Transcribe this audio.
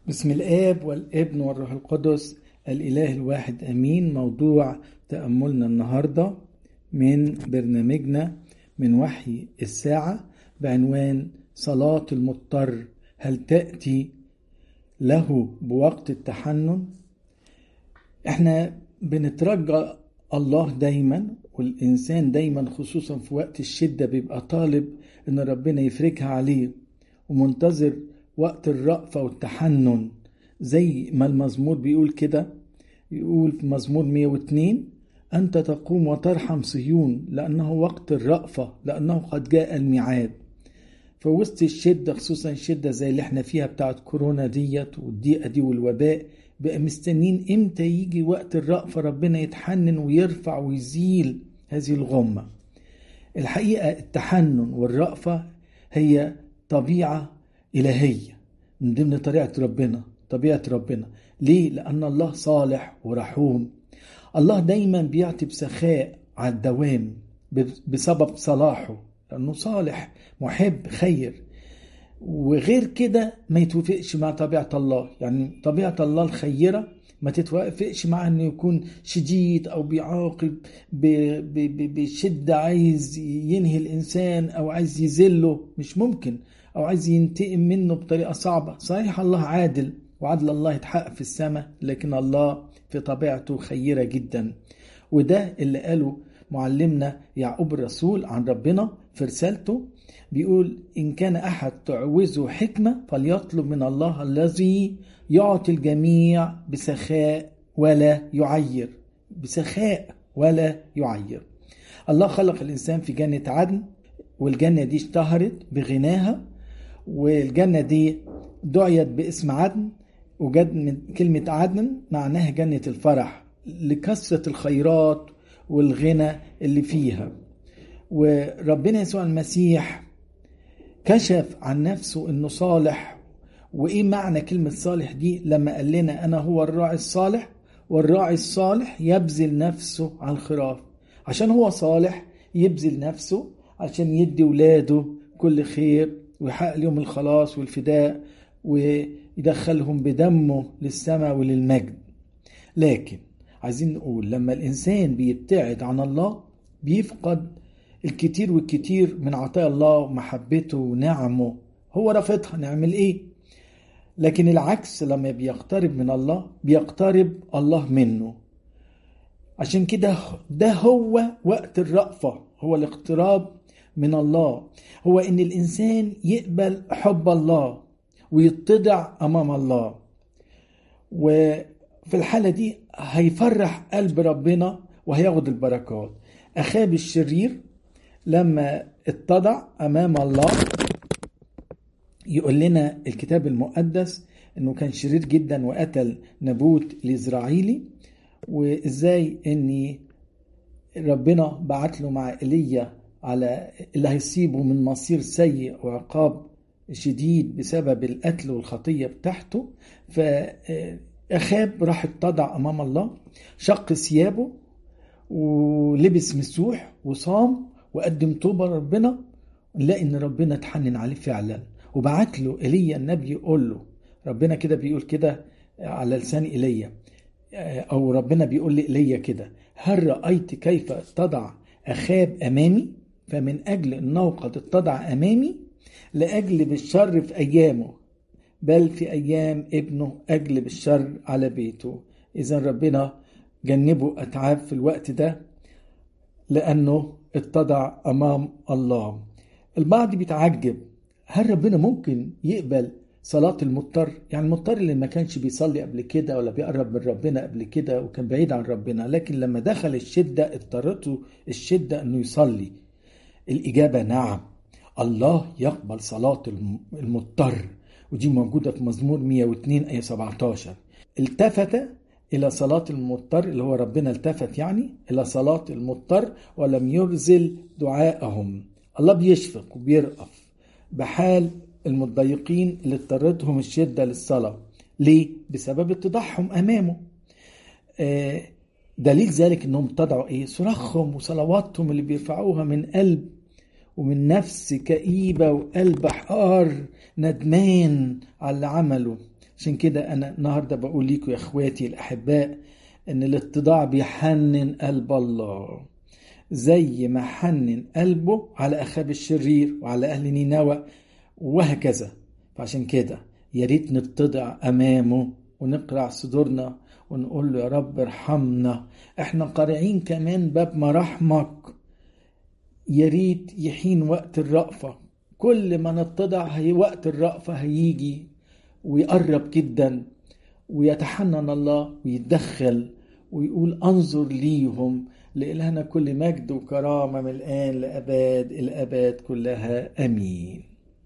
بسم الآب والابن والروح القدس الإله الواحد أمين موضوع تأملنا النهاردة من برنامجنا من وحي الساعة بعنوان صلاة المضطر هل تأتي له بوقت التحنن احنا بنترجى الله دايما والإنسان دايما خصوصا في وقت الشدة بيبقى طالب إن ربنا يفرجها عليه ومنتظر وقت الرأفة والتحنن زي ما المزمور بيقول كده يقول في مزمور 102 أنت تقوم وترحم صهيون لأنه وقت الرأفة لأنه قد جاء الميعاد في وسط الشدة خصوصا الشدة زي اللي احنا فيها بتاعت كورونا ديت والضيقة دي والوباء بقى مستنين امتى يجي وقت الرأفة ربنا يتحنن ويرفع ويزيل هذه الغمة الحقيقة التحنن والرأفة هي طبيعة إلهية من ضمن طبيعة ربنا طبيعة ربنا ليه؟ لأن الله صالح ورحوم الله دايما بيعطي بسخاء على الدوام بسبب صلاحه لأنه صالح محب خير وغير كده ما يتوافقش مع طبيعة الله يعني طبيعة الله الخيرة ما تتوافقش مع انه يكون شديد او بيعاقب بشدة عايز ينهي الانسان او عايز يذله مش ممكن او عايز ينتقم منه بطريقة صعبة صحيح الله عادل وعدل الله يتحقق في السماء لكن الله في طبيعته خيرة جدا وده اللي قاله معلمنا يعقوب الرسول عن ربنا في رسالته بيقول إن كان أحد تعوزه حكمة فليطلب من الله الذي يعطي الجميع بسخاء ولا يعير بسخاء ولا يعير الله خلق الإنسان في جنة عدن والجنة دي اشتهرت بغناها والجنة دي دعيت باسم عدن وجد من كلمة عدن معناها جنة الفرح لكثرة الخيرات والغنى اللي فيها وربنا يسوع المسيح كشف عن نفسه انه صالح وايه معنى كلمة صالح دي لما قال لنا انا هو الراعي الصالح والراعي الصالح يبذل نفسه على الخراف عشان هو صالح يبذل نفسه عشان يدي ولاده كل خير ويحقق لهم الخلاص والفداء ويدخلهم بدمه للسماء وللمجد لكن عايزين نقول لما الإنسان بيبتعد عن الله بيفقد الكتير والكتير من عطاء الله ومحبته ونعمه هو رافضها نعمل ايه لكن العكس لما بيقترب من الله بيقترب الله منه عشان كده ده هو وقت الرأفة هو الاقتراب من الله هو ان الانسان يقبل حب الله ويتضع امام الله وفي الحالة دي هيفرح قلب ربنا وهياخد البركات اخاب الشرير لما اتضع امام الله يقول لنا الكتاب المقدس انه كان شرير جدا وقتل نبوت الاسرائيلي وازاي ان ربنا بعت له مع ايليا على اللي هيصيبه من مصير سيء وعقاب شديد بسبب القتل والخطية بتاعته فأخاب راح اتضع أمام الله شق ثيابه ولبس مسوح وصام وقدم توبة لربنا نلاقي ان ربنا اتحنن عليه فعلا وبعت له ايليا النبي يقول له ربنا كده بيقول كده على لسان ايليا او ربنا بيقول لايليا كده هل رايت كيف اتضع اخاب امامي فمن اجل انه قد اتضع امامي لاجلب الشر في ايامه بل في ايام ابنه اجلب الشر على بيته اذا ربنا جنبه اتعاب في الوقت ده لانه اتضع امام الله البعض بيتعجب هل ربنا ممكن يقبل صلاة المضطر يعني المضطر اللي ما كانش بيصلي قبل كده ولا بيقرب من ربنا قبل كده وكان بعيد عن ربنا لكن لما دخل الشدة اضطرته الشدة انه يصلي الإجابة نعم الله يقبل صلاة المضطر ودي موجودة في مزمور 102 آية 17 التفت إلى صلاة المضطر اللي هو ربنا التفت يعني إلى صلاة المضطر ولم يرزل دعاءهم الله بيشفق وبيرأف بحال المتضايقين اللي اضطرتهم الشدة للصلاة ليه؟ بسبب اتضاعهم أمامه آه دليل ذلك انهم اتضعوا ايه؟ صراخهم وصلواتهم اللي بيرفعوها من قلب ومن نفس كئيبة وقلب حار ندمان على اللي عمله عشان كده أنا النهاردة بقول لكم يا إخواتي الأحباء إن الاتضاع بيحنن قلب الله زي ما حنن قلبه على أخاب الشرير وعلى أهل نينوى وهكذا فعشان كده يا ريت نتضع أمامه ونقرع صدورنا ونقول له يا رب ارحمنا احنا قارعين كمان باب مراحمك يا ريت يحين وقت الرأفة كل ما نتضع هي وقت الرأفة هيجي ويقرب جدا ويتحنن الله ويتدخل ويقول انظر ليهم لإلهنا كل مجد وكرامة من الآن لأباد الأباد كلها أمين